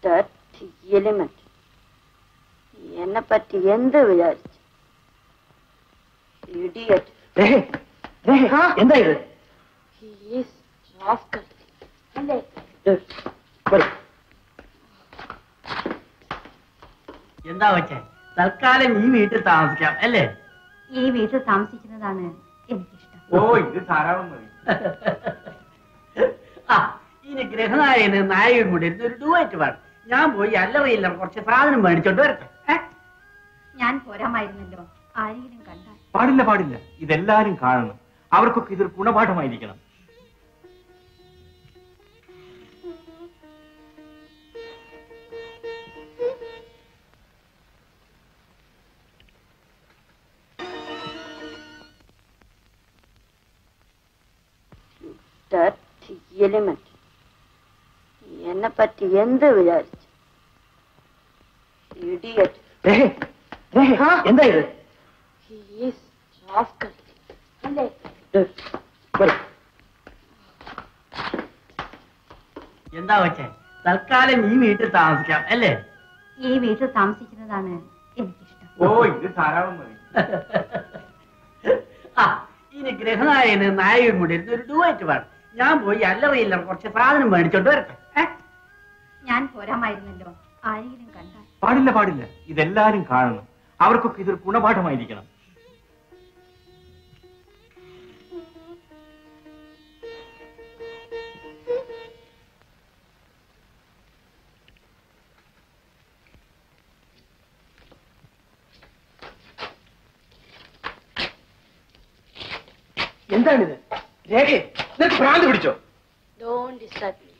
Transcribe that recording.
Element എന്നെ പറ്റി എന്ത് വിചാരിച്ചു ഇഡിയറ്റ് എന്താ ഇത് അല്ലേ എന്താ വെച്ചേ തൽക്കാലം ഈ വീട്ടിൽ താമസിക്കാം അല്ലേ ഈ വീട്ടിൽ താമസിക്കുന്നതാണ് എനിക്കിഷ്ടം ഓ ഇത് ധാരാളം മതി ആ ഇനി ഗ്രഹനായകന് നായകൻ കൂടി ഇരുന്ന് ഒരു ഡുവായിട്ട് പാടും ഞാൻ പോയി അല്ലവയില്ല കുറച്ച് സാധനം മേടിച്ചോണ്ട് വരട്ടെ ഏ? ഞാൻ പോരാമായിരുന്നല്ലോ ആരെങ്കിലും കണ്ടാൽ പാടില്ല പാടില്ല ഇതെല്ലാരും കാണണം അവർക്കൊക്കെ ഇതൊരു ഗുണപാഠമായിരിക്കണം എലിമെന്റ് എന്നെ പറ്റി എന്ത് വിചാരിച്ചു ഇഡിയറ്റ് എന്താ ഇത് അല്ലേ എന്താ വെച്ചേ തൽക്കാലം ഈ വീട്ടിൽ താമസിക്കാം അല്ലേ ഈ വീട്ടിൽ താമസിക്കുന്നതാണ് എനിക്കിഷ്ടം ഓ ഇത് ധാരാളം മതി ആ ഇനി ഗ്രഹനായകന് നായകൻ കൂടി ഇരുന്ന് ഒരു ഡുവായിട്ട് പാടും ഞാൻ പോയി അല്ലവയില്ല കുറച്ച് സാധനം മേടിച്ചോണ്ട് വരട്ടെ ഏ? ഞാൻ പോരാമായിരുന്നല്ലോ ആരെങ്കിലും കണ്ടാൽ പാടില്ല പാടില്ല ഇതെല്ലാരും കാണണം അവർക്കൊക്കെ ഇതൊരു ഗുണപാഠമായിരിക്കണം എന്താണിത് രേഖ നിനക്ക് ഭ്രാന്ത് പിടിച്ചോ ഡോണ്ട് ഡിസ്റ്റർബ്